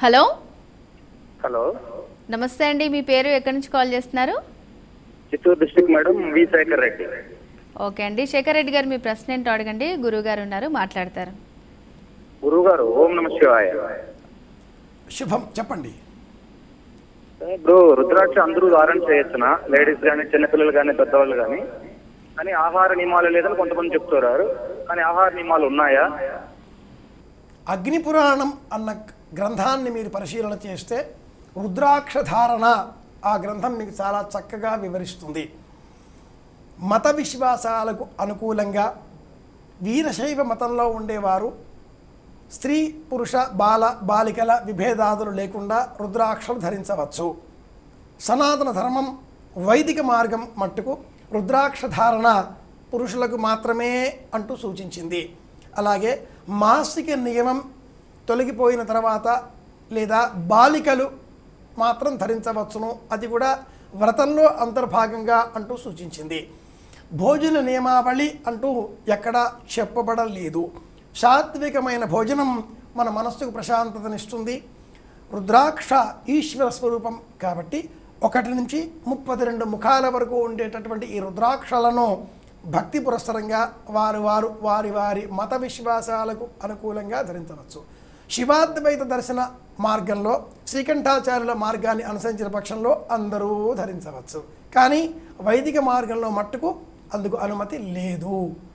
hello hello నమస్తే అండి మీ పేరు ఎక్కడి నుంచి కాల్ చేస్తున్నారు Chittoor district madam V Sekhar Reddy okay అండి శేఖర్ రెడ్డి గారు మీ ప్రశ్న ఏంటో అడగండి గురువు గారు ఉన్నారు మాట్లాడతారు గురువు గారు ఓం నమ శివాయ శుభం చెప్పండి ఇప్పుడు రుద్రాక్ష అందరూ ధారణ చేయొచ్చునా లేడీస్ కానీ చిన్నపిల్లలు కానీ పెద్దవాళ్ళు కానీ కానీ ఆహార నియమాలు లేదని కొంతమంది చెప్తున్నారు కానీ ఆహార నియమాలు ఉన్నాయా అగ్ని పురాణం అన్న గ్రంథాన్ని మీరు పరిశీలన చేస్తే రుద్రాక్ష ధారణ ఆ గ్రంథం మీకు చాలా చక్కగా వివరిస్తుంది మత విశ్వాసాలకు అనుకూలంగా వీరశైవ మతంలో ఉండేవారు స్త్రీ పురుష బాల బాలికల విభేదాదులు లేకుండా రుద్రాక్షలు ధరించవచ్చు సనాతన ధర్మం వైదిక మార్గం మట్టుకు రుద్రాక్ష ధారణ పురుషులకు మాత్రమే అంటూ సూచించింది అలాగే మాసిక నియమం తొలగిపోయిన తర్వాత లేదా బాలికలు మాత్రం ధరించవచ్చును అది కూడా వ్రతంలో అంతర్భాగంగా అంటూ సూచించింది భోజన నియమావళి అంటూ ఎక్కడా చెప్పబడలేదు సాత్వికమైన భోజనం మన మనస్సుకు ప్రశాంతతనిస్తుంది రుద్రాక్ష ఈశ్వర స్వరూపం కాబట్టి ఒకటి నుంచి ముప్పది రెండు ముఖాల వరకు ఉండేటటువంటి ఈ రుద్రాక్షలను భక్తి పురస్సరంగా వారు వారు వారి వారి మత విశ్వాసాలకు అనుకూలంగా ధరించవచ్చు శివాద్వైత దర్శన మార్గంలో శ్రీకంఠాచార్యుల మార్గాన్ని అనుసరించిన పక్షంలో అందరూ ధరించవచ్చు కానీ వైదిక మార్గంలో మట్టుకు అందుకు అనుమతి లేదు